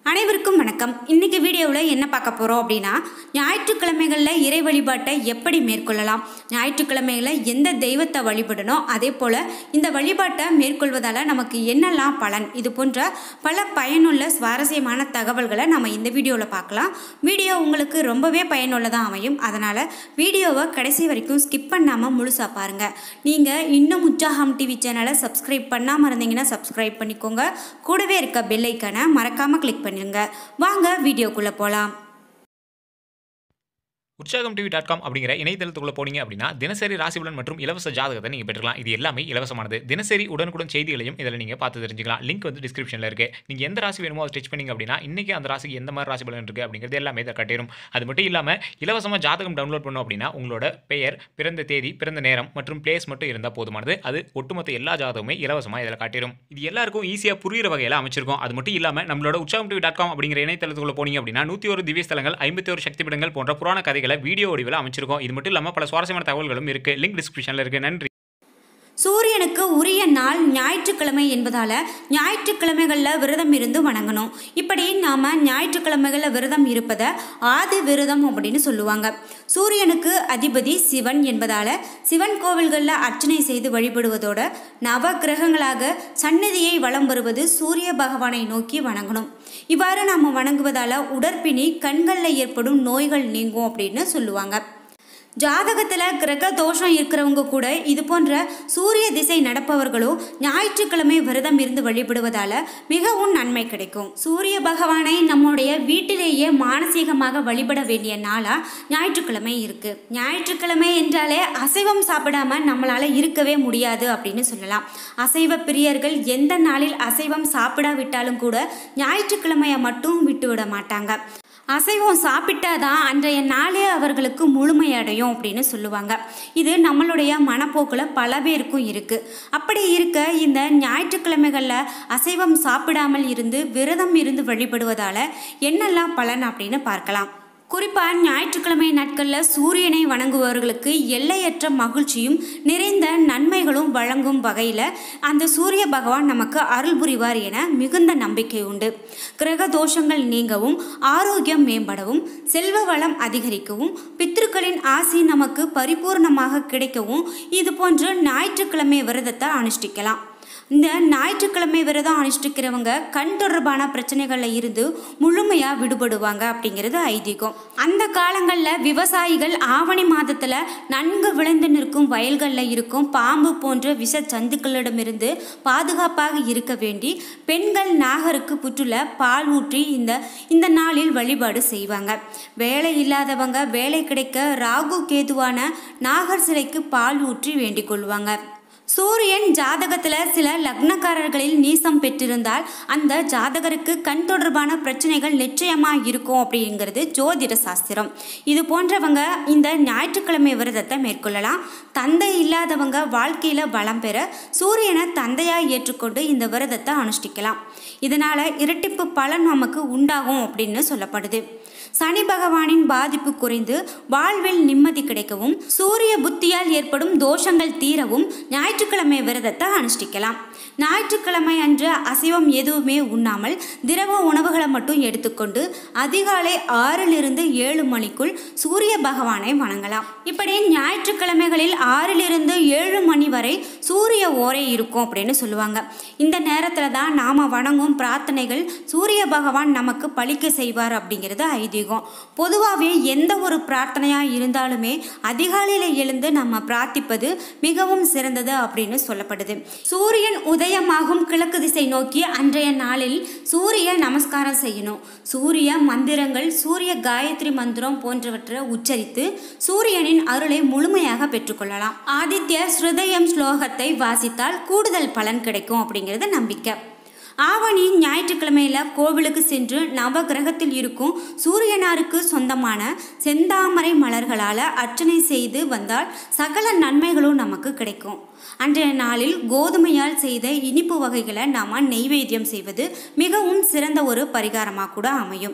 அனைவருக்கும் வணக்கம் இன்னைக்கு வீடியோவில் என்ன பார்க்க போகிறோம் அப்படின்னா ஞாயிற்றுக்கிழமைகளில் இறை வழிபாட்டை எப்படி மேற்கொள்ளலாம் ஞாயிற்றுக்கிழமைகளில் எந்த தெய்வத்தை வழிபடணும் அதே போல் இந்த வழிபாட்டை மேற்கொள்வதால் நமக்கு என்னெல்லாம் பலன் இது போன்ற பல பயனுள்ள சுவாரஸ்யமான தகவல்களை நம்ம இந்த வீடியோவில் பார்க்கலாம் வீடியோ உங்களுக்கு ரொம்பவே பயனுள்ளதாக அமையும் அதனால் வீடியோவை கடைசி வரைக்கும் ஸ்கிப் பண்ணாமல் முழுசாக பாருங்கள் நீங்கள் இன்னும் உற்சாகம் டிவி சேனலை சப்ஸ்கிரைப் பண்ணாமல் இருந்தீங்கன்னா சப்ஸ்கிரைப் பண்ணிக்கோங்க கூடவே இருக்க பெல் ஐக்கானை மறக்காமல் கிளிக் பண்ணிடுங்க வாங்க வீடியோக்குள்ளே போகலாம் உற்சாகம் டிவி டாட் காம் அப்படிங்கிற இணையதளத்துக்குள்ள போனீங்க அப்படின்னா தினசரி ராசிபலன் மற்றும் இலவச ஜாதகத்தை நீங்கள் பெற்றுக்கலாம் இது எல்லாமே இலவசமானது தினசரி உடனுக்குடன் செய்திகளையும் இதில் நீங்கள் பார்த்து தெரிஞ்சுக்கலாம் லிங்க் வந்து டிஸ்கிரிப்ஷனில் இருக்கு நீங்கள் எந்த ராசி வேணுமோ அதை ஸ்டிச் பண்ணீங்க அப்படின்னா இன்னைக்கு அந்த ராசிக்கு எந்த மாதிரி ராசி பலன் இருக்குது அப்படிங்கிறது எல்லாமே இதை கட்டிடும் அது மட்டும் இல்லாமல் இலவசமாக ஜாதகம் டவுன்லோட் பண்ணோம் அப்படின்னா உங்களோட பெயர் பிறந்த தேதி பிறந்த நேரம் மற்றும் பிளேஸ் மட்டும் இருந்தால் போதுமானது அது ஒட்டுமொத்த எல்லா ஜாதகமே இலவசமாக இதில் காட்டிடும் இது எல்லாருக்கும் ஈஸியாக புரியுற வகையில் அமைச்சிருக்கும் அது மட்டும் இல்லாமல் நம்மளோட உற்சாகம் டிவி டாட் காம் அப்படிங்கிற இணையதளத்துக்குள்ள போனீங்க அப்படின்னா நூற்றி ஒரு திவ்ய ஸ்தலங்கள் ஐம்பத்தி ஒரு சக்தி பீடங்கள் போன்ற புராண கதைகளை வீடியோ வடிவில் அமைச்சிருக்கோம் இது மட்டும் இல்லாமல் பல சுவாரஸ்யமான தகவல்களும் இருக்கு லிங்க் டிஸ்கிரிப்ஷனில் இருக்கு நன்றி சூரியனுக்கு உரிய நாள் ஞாயிற்றுக்கிழமை என்பதால் ஞாயிற்றுக்கிழமைகளில் விரதம் இருந்து வணங்கணும் இப்படி நாம் ஞாயிற்றுக்கிழமைகளில் விரதம் இருப்பதை ஆதி விரதம் அப்படின்னு சொல்லுவாங்க சூரியனுக்கு அதிபதி சிவன் என்பதால் சிவன் கோவில்களில் அர்ச்சனை செய்து வழிபடுவதோட நவ கிரகங்களாக சந்நிதியை வலம் வருவது சூரிய பகவானை நோக்கி வணங்கணும் இவ்வாறு நாம் வணங்குவதால் உடற்பிணி கண்களில் ஏற்படும் நோய்கள் நீங்கும் அப்படின்னு சொல்லுவாங்க ஜாதகத்தில் கிரக தோஷம் இருக்கிறவங்க கூட இது போன்ற சூரிய திசை நடப்பவர்களும் ஞாயிற்றுக்கிழமை விரதம் இருந்து வழிபடுவதால மிகவும் நன்மை கிடைக்கும் சூரிய பகவானை நம்முடைய வீட்டிலேயே மானசீகமாக வழிபட வேண்டிய நாளா ஞாயிற்றுக்கிழமை இருக்கு ஞாயிற்றுக்கிழமை என்றாலே அசைவம் சாப்பிடாம நம்மளால இருக்கவே முடியாது அப்படின்னு சொல்லலாம் அசைவ பிரியர்கள் எந்த நாளில் அசைவம் சாப்பிடாவிட்டாலும் கூட ஞாயிற்றுக்கிழமையை மட்டும் விட்டுவிட மாட்டாங்க அசைவம் சாப்பிட்டாதான் அன்றைய நாளே அவர்களுக்கு முழுமையடையும் அப்படின்னு சொல்லுவாங்க இது நம்மளுடைய மனப்போக்கில் பல பேருக்கும் இருக்குது அப்படி இருக்க இந்த ஞாயிற்றுக்கிழமைகளில் அசைவம் சாப்பிடாமல் இருந்து விரதம் இருந்து வழிபடுவதால் என்னெல்லாம் பலன் அப்படின்னு பார்க்கலாம் குறிப்பாக ஞாயிற்றுக்கிழமை நாட்களில் சூரியனை வணங்குபவர்களுக்கு எல்லையற்ற மகிழ்ச்சியும் நிறைந்த நன்மைகளும் வழங்கும் வகையில் அந்த சூரிய பகவான் நமக்கு அருள் புரிவார் என மிகுந்த நம்பிக்கை உண்டு கிரக தோஷங்கள் நீங்கவும் ஆரோக்கியம் மேம்படவும் செல்வ வளம் அதிகரிக்கவும் பித்ருக்களின் ஆசி நமக்கு பரிபூர்ணமாக கிடைக்கவும் இது போன்று ஞாயிற்றுக்கிழமை விரதத்தை அனுஷ்டிக்கலாம் இந்த ஞாயிற்றுக்கிழமை விரதம் அனுஷ்டிக்கிறவங்க கண் தொடர்பான பிரச்சனைகளில் இருந்து முழுமையாக விடுபடுவாங்க அப்படிங்கிறது ஐதீகம் அந்த காலங்களில் விவசாயிகள் ஆவணி மாதத்தில் நன்கு விளைந்து நிற்கும் வயல்களில் இருக்கும் பாம்பு போன்ற விஷ சந்துக்களிடமிருந்து பாதுகாப்பாக இருக்க வேண்டி பெண்கள் நாகருக்கு புற்றுல பால் ஊற்றி இந்த இந்த நாளில் வழிபாடு செய்வாங்க வேலை இல்லாதவங்க வேலை கிடைக்க ராகு கேதுவான நாகர் சிலைக்கு பால் ஊற்றி வேண்டிக் கொள்வாங்க சூரியன் ஜாதகத்தில் சில லக்னக்காரர்களில் நீசம் பெற்றிருந்தால் அந்த ஜாதகருக்கு கண் தொடர்பான பிரச்சனைகள் நிச்சயமாக இருக்கும் அப்படிங்கிறது ஜோதிட சாஸ்திரம் இது போன்றவங்க இந்த ஞாயிற்றுக்கிழமை விரதத்தை மேற்கொள்ளலாம் தந்தை இல்லாதவங்க வாழ்க்கையில் வளம் பெற சூரியனை தந்தையாக ஏற்றுக்கொண்டு இந்த விரதத்தை அனுஷ்டிக்கலாம் இதனால் இரட்டிப்பு பலன் நமக்கு உண்டாகும் அப்படின்னு சொல்லப்படுது சனி பகவானின் பாதிப்பு குறைந்து வாழ்வில் நிம்மதி கிடைக்கவும் சூரிய புத்தியால் ஏற்படும் தோஷங்கள் தீரவும் ஞாயிற்றுக்கிழமை விரதத்தை அனுஷ்டிக்கலாம் ஞாயிற்றுக்கிழமை அன்று அசைவம் எதுவுமே உண்ணாமல் திரவ உணவுகளை மட்டும் எடுத்துக்கொண்டு அதிகாலை ஆறிலிருந்து ஏழு மணிக்குள் சூரிய பகவானை வணங்கலாம் இப்படி ஞாயிற்றுக்கிழமைகளில் ஆறிலிருந்து ஏழு மணி வரை சூரிய ஓரை இருக்கும் அப்படின்னு சொல்லுவாங்க இந்த நேரத்தில் தான் நாம் வணங்கும் பிரார்த்தனைகள் சூரிய பகவான் நமக்கு பழிக்க செய்வார் அப்படிங்கிறது ஐதீகம் பொதுவாகவே எந்த ஒரு பிரார்த்தனையாக இருந்தாலுமே அதிகாலையில் எழுந்து நம்ம பிரார்த்திப்பது மிகவும் சிறந்தது அப்படின்னு சொல்லப்படுது சூரியன் உதயமாகும் கிழக்கு திசை நோக்கி அன்றைய நாளில் சூரிய நமஸ்காரம் செய்யணும் சூரிய மந்திரங்கள் சூரிய காயத்ரி மந்திரம் போன்றவற்றை உச்சரித்து சூரியனின் அருளை முழுமையாக பெற்றுக்கொள்ளலாம் ஆதித்ய ஸ்ருதயம் ஸ்லோகத்தை வாசித்தால் கூடுதல் பலன் கிடைக்கும் அப்படிங்கிறது நம்பிக்கை ஆவணி ஞாயிற்றுக்கிழமையில் கோவிலுக்கு சென்று நவ கிரகத்தில் இருக்கும் சூரியனாருக்கு சொந்தமான செந்தாமரை மலர்களால் அர்ச்சனை செய்து வந்தால் சகல நன்மைகளும் நமக்கு கிடைக்கும் அன்றைய நாளில் கோதுமையால் செய்த இனிப்பு வகைகளை நாம் நெய்வேத்தியம் செய்வது மிகவும் சிறந்த ஒரு பரிகாரமாக கூட அமையும்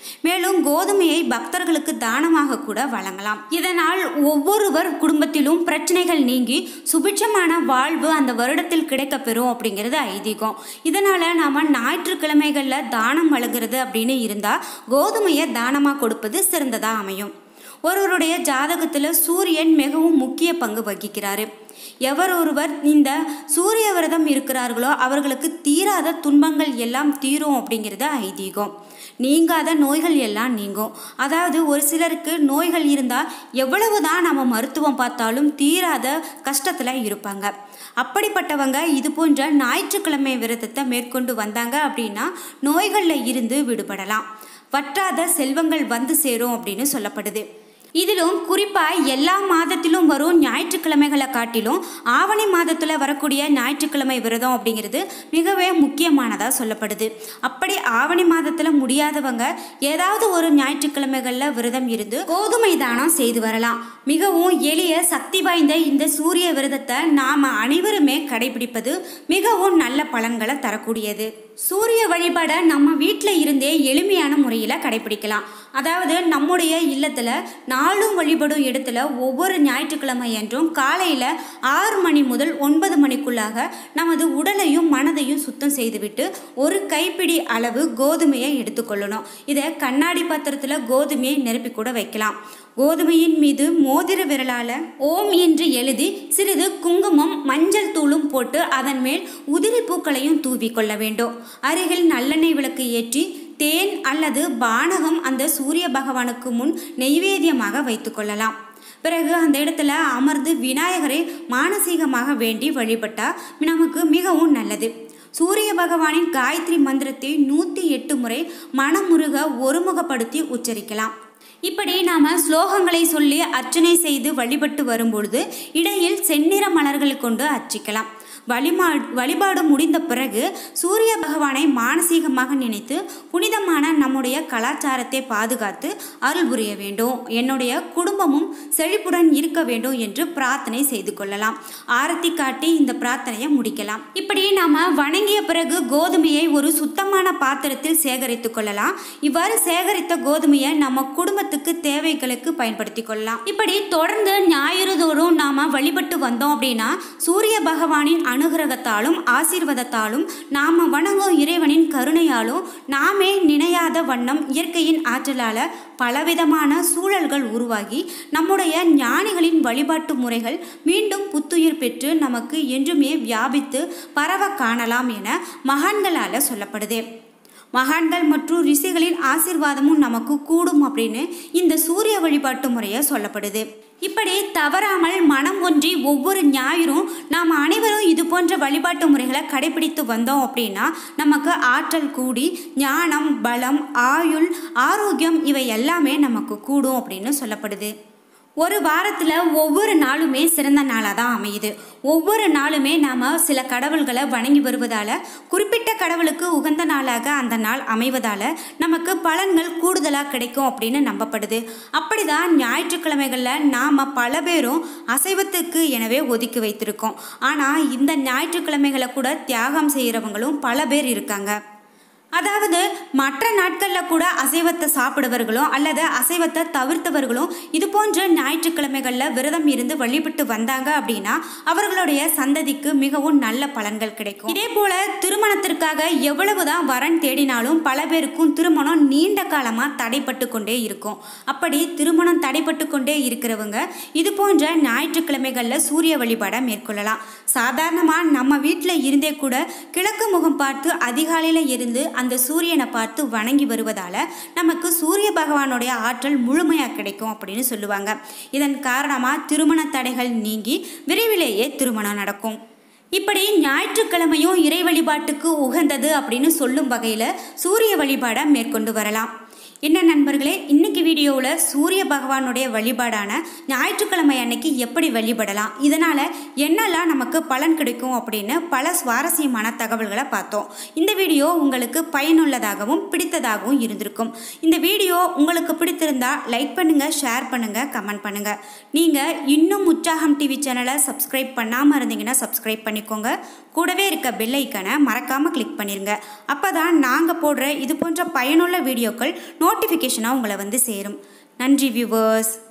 மேலும் கோதுமையை பக்தர்களுக்கு தானமாக கூட வழங்கலாம் இதனால் ஒவ்வொருவர் குடும்பத்திலும் பிரச்சனைகள் நீங்கி சுபிட்சமான வாழ்வு அந்த வருடத்தில் கிடைக்கப்பெறும் அப்படிங்கிறது ஐதீகம் இதனால் நாம் ஞாயிற்றுக்கிழமைகளில் தானம் வழங்குறது அப்படின்னு இருந்தால் கோதுமையை தானமாக கொடுப்பது சிறந்ததாக அமையும் ஒருவருடைய ஜாதகத்தில் சூரியன் மிகவும் முக்கிய பங்கு வகிக்கிறாரு எவர் ஒருவர் இந்த சூரிய விரதம் இருக்கிறார்களோ அவர்களுக்கு தீராத துன்பங்கள் எல்லாம் தீரும் அப்படிங்கிறது ஐதீகம் நீங்காத நோய்கள் எல்லாம் நீங்கும் அதாவது ஒரு சிலருக்கு நோய்கள் இருந்தால் எவ்வளவு தான் நம்ம மருத்துவம் பார்த்தாலும் தீராத கஷ்டத்தில் இருப்பாங்க அப்படிப்பட்டவங்க இது போன்ற ஞாயிற்றுக்கிழமை விரதத்தை மேற்கொண்டு வந்தாங்க அப்படின்னா நோய்களில் இருந்து விடுபடலாம் வற்றாத செல்வங்கள் வந்து சேரும் அப்படின்னு சொல்லப்படுது இதிலும் குறிப்பாக எல்லா மாதத்திலும் வரும் ஞாயிற்றுக்கிழமைகளை காட்டிலும் ஆவணி மாதத்தில் வரக்கூடிய ஞாயிற்றுக்கிழமை விரதம் அப்படிங்கிறது மிகவே முக்கியமானதாக சொல்லப்படுது அப்படி ஆவணி மாதத்தில் முடியாதவங்க ஏதாவது ஒரு ஞாயிற்றுக்கிழமைகளில் விரதம் இருந்து கோதுமை தானம் செய்து வரலாம் மிகவும் எளிய சக்தி வாய்ந்த இந்த சூரிய விரதத்தை நாம் அனைவருமே கடைபிடிப்பது மிகவும் நல்ல பலன்களை தரக்கூடியது சூரிய வழிபாடை நம்ம வீட்டில் இருந்தே எளிமையான முறையில் கடைபிடிக்கலாம் அதாவது நம்முடைய இல்லத்தில் நாளும் வழிபடும் இடத்துல ஒவ்வொரு ஞாயிற்றுக்கிழமை என்றும் காலையில் ஆறு மணி முதல் ஒன்பது மணிக்குள்ளாக நமது உடலையும் மனதையும் சுத்தம் செய்துவிட்டு ஒரு கைப்பிடி அளவு கோதுமையை எடுத்துக்கொள்ளணும் இதை கண்ணாடி பாத்திரத்தில் கோதுமையை நிரப்பி கூட வைக்கலாம் கோதுமையின் மீது மோதிர விரலால ஓம் என்று எழுதி சிறிது குங்குமம் மஞ்சள் தூளும் போட்டு அதன் மேல் உதிரி பூக்களையும் தூவி கொள்ள வேண்டும் அருகில் நல்லெண்ணெய் விளக்கு ஏற்றி தேன் அல்லது பானகம் அந்த சூரிய பகவானுக்கு முன் நெய்வேத்தியமாக வைத்துக்கொள்ளலாம் பிறகு அந்த இடத்துல அமர்ந்து விநாயகரை மானசீகமாக வேண்டி வழிபட்டா நமக்கு மிகவும் நல்லது சூரிய பகவானின் காயத்ரி மந்திரத்தை நூற்றி எட்டு முறை மனமுருக ஒருமுகப்படுத்தி உச்சரிக்கலாம் இப்படி நாம் ஸ்லோகங்களை சொல்லி அர்ச்சனை செய்து வழிபட்டு வரும்பொழுது இடையில் செந்நிற மலர்கள் கொண்டு அர்ச்சிக்கலாம் வழிமா வழிபாடு முடிந்த பிறகு சூரிய பகவானை மானசீகமாக நினைத்து புனிதமான நம்முடைய கலாச்சாரத்தை பாதுகாத்து அருள் புரிய வேண்டும் என்னுடைய குடும்பமும் செழிப்புடன் இருக்க வேண்டும் என்று பிரார்த்தனை செய்து கொள்ளலாம் ஆரத்தி காட்டி இந்த பிரார்த்தனையை முடிக்கலாம் இப்படி நாம் வணங்கிய பிறகு கோதுமையை ஒரு சுத்தமான பாத்திரத்தில் சேகரித்து கொள்ளலாம் இவ்வாறு சேகரித்த கோதுமையை நம்ம குடும்பத்துக்கு தேவைகளுக்கு பயன்படுத்தி கொள்ளலாம் இப்படி தொடர்ந்து ஞாயிறு தோறும் நாம் வழிபட்டு வந்தோம் அப்படின்னா சூரிய பகவானின் அனுகிரகத்தாலும் ஆசீர்வாதத்தாலும் நாம் வணங்கும் இறைவனின் கருணையாலும் நாமே நினையாத வண்ணம் இயற்கையின் ஆற்றலால் பலவிதமான சூழல்கள் உருவாகி நம்முடைய ஞானிகளின் வழிபாட்டு முறைகள் மீண்டும் புத்துயிர் பெற்று நமக்கு என்றுமே வியாபித்து பரவ காணலாம் என மகான்களால் சொல்லப்படுது மகான்கள் மற்றும் ரிஷிகளின் ஆசிர்வாதமும் நமக்கு கூடும் அப்படின்னு இந்த சூரிய வழிபாட்டு முறையை சொல்லப்படுது இப்படி தவறாமல் மனம் ஒன்றி ஒவ்வொரு ஞாயிறும் நாம் அனைவரும் இது போன்ற வழிபாட்டு முறைகளை கடைபிடித்து வந்தோம் அப்படின்னா நமக்கு ஆற்றல் கூடி ஞானம் பலம் ஆயுள் ஆரோக்கியம் இவை எல்லாமே நமக்கு கூடும் அப்படின்னு சொல்லப்படுது ஒரு வாரத்தில் ஒவ்வொரு நாளுமே சிறந்த நாளாக தான் அமையுது ஒவ்வொரு நாளுமே நாம் சில கடவுள்களை வணங்கி வருவதால் குறிப்பிட்ட கடவுளுக்கு உகந்த நாளாக அந்த நாள் அமைவதால் நமக்கு பலன்கள் கூடுதலாக கிடைக்கும் அப்படின்னு நம்பப்படுது அப்படி தான் ஞாயிற்றுக்கிழமைகளில் நாம் பல பேரும் அசைவத்துக்கு எனவே ஒதுக்கி வைத்திருக்கோம் ஆனால் இந்த ஞாயிற்றுக்கிழமைகளை கூட தியாகம் செய்கிறவங்களும் பல பேர் இருக்காங்க அதாவது மற்ற நாட்களில் கூட அசைவத்தை சாப்பிடுவர்களும் அல்லது அசைவத்தை தவிர்த்தவர்களும் இது போன்ற ஞாயிற்றுக்கிழமைகளில் விரதம் இருந்து வழிபட்டு வந்தாங்க அப்படின்னா அவர்களுடைய சந்ததிக்கு மிகவும் நல்ல பலன்கள் கிடைக்கும் இதே போல திருமணத்திற்காக எவ்வளவுதான் வரன் தேடினாலும் பல பேருக்கும் திருமணம் நீண்ட காலமாக தடைப்பட்டு கொண்டே இருக்கும் அப்படி திருமணம் தடைப்பட்டு கொண்டே இருக்கிறவங்க இது போன்ற ஞாயிற்றுக்கிழமைகளில் சூரிய வழிபாடை மேற்கொள்ளலாம் சாதாரணமாக நம்ம வீட்டில் இருந்தே கூட கிழக்கு முகம் பார்த்து அதிகாலையில் இருந்து அந்த சூரியனை பார்த்து வணங்கி வருவதால் நமக்கு சூரிய பகவானுடைய ஆற்றல் முழுமையாக கிடைக்கும் அப்படின்னு சொல்லுவாங்க இதன் காரணமாக திருமண தடைகள் நீங்கி விரைவிலேயே திருமணம் நடக்கும் இப்படி ஞாயிற்றுக்கிழமையும் இறை வழிபாட்டுக்கு உகந்தது அப்படின்னு சொல்லும் வகையில் சூரிய வழிபாடை மேற்கொண்டு வரலாம் என்ன நண்பர்களே இன்னைக்கு வீடியோவில் சூரிய பகவானுடைய வழிபாடான ஞாயிற்றுக்கிழமை அன்னைக்கு எப்படி வழிபடலாம் இதனால் என்னெல்லாம் நமக்கு பலன் கிடைக்கும் அப்படின்னு பல சுவாரஸ்யமான தகவல்களை பார்த்தோம் இந்த வீடியோ உங்களுக்கு பயனுள்ளதாகவும் பிடித்ததாகவும் இருந்திருக்கும் இந்த வீடியோ உங்களுக்கு பிடித்திருந்தா லைக் பண்ணுங்கள் ஷேர் பண்ணுங்கள் கமெண்ட் பண்ணுங்கள் நீங்கள் இன்னும் உற்சாகம் டிவி சேனலை சப்ஸ்கிரைப் பண்ணாமல் இருந்தீங்கன்னா சப்ஸ்கிரைப் பண்ணிக்கோங்க கூடவே இருக்க பெல் ஐக்கனை மறக்காமல் கிளிக் பண்ணிடுங்க அப்போ தான் நாங்கள் போடுற இது போன்ற பயனுள்ள வீடியோக்கள் நோட் நோட்டிஃபிகேஷனாக உங்களை வந்து சேரும் நன்றி வியூவர்ஸ்